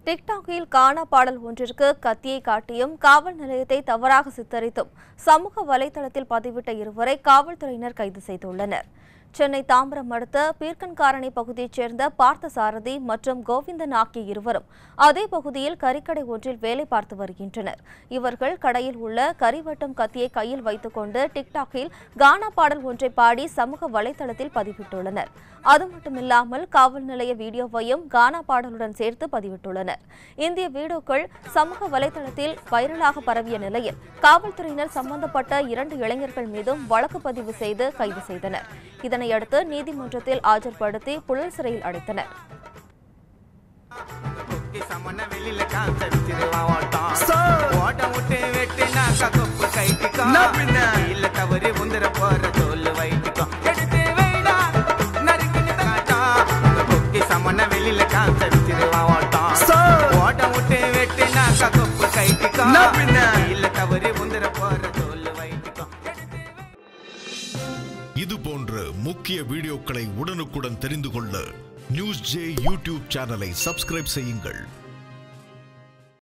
டிக்டாக்கில் கானா பாடல் ஒன்றிற்கு கத்தியை காட்டியும் காவல் நிலையத்தை தவறாக சித்தரித்தும் சமூக வலைதளத்தில் பதிவிட்ட இருவரை காவல்துறையினர் கைது செய்துள்ளனர் சென்னை தாம்பரம் அடுத்த பீர்க்கன்காரணி பகுதியைச் சேர்ந்த பார்த்தசாரதி மற்றும் கோவிந்தன் ஆகிய இருவரும் அதே பகுதியில் கறிக்கடை ஒன்றில் வேலை பார்த்து வருகின்றனர் இவர்கள் கடையில் உள்ள கரிவட்டம் கத்தியை கையில் வைத்துக்கொண்டு டிக்டாக்கில் கானா பாடல் ஒன்றை பாடி சமூக வலைதளத்தில் பதிவிட்டுள்ளனர் அது மட்டுமில்லாமல் காவல் நிலைய வீடியோவையும் கானா பாடலுடன் சேர்த்து பதிவிட்டுள்ளனர் இந்திய வீடியோக்கள் சமூக வலைதளத்தில் வைரலாக பரவிய நிலையில் காவல்துறையினர் சம்பந்தப்பட்ட இரண்டு இளைஞர்கள் மீதும் வழக்கு பதிவு செய்து கைது செய்தனர் இதனையடுத்து நீதிமன்றத்தில் ஆஜர்படுத்தி புழல் சிறையில் அடைத்தனர் கொக்கி சமண வெளியில காத்தடிச்சிருவான் ஓட்டம் ஓட்டம் விட்டு வெட்டினாக்கா கொப்பு கைட்டிக்கோ இல்ல தவறி உந்திர போற தோல் வைட்டிக்கோ எடுத்து வைடா நறுக்கிட்டு காட்டம் உங்க கொக்கி சமண வெளியில காத்தடிச்சிருவான் ஓட்டம் ஓட்டம் விட்டு வெட்டினாக்கா கொப்பு கைட்டிக்கோ இல்ல தவறி உந்திர போற தோல் வைட்டிக்கோ இது போன்ற முக்கிய வீடியோக்களை உடனுக்குடன் தெரிந்து கொள்ள நியூஸ் ஜே யூடியூப் சேனலை சப்ஸ்கிரைப் செய்யுங்கள்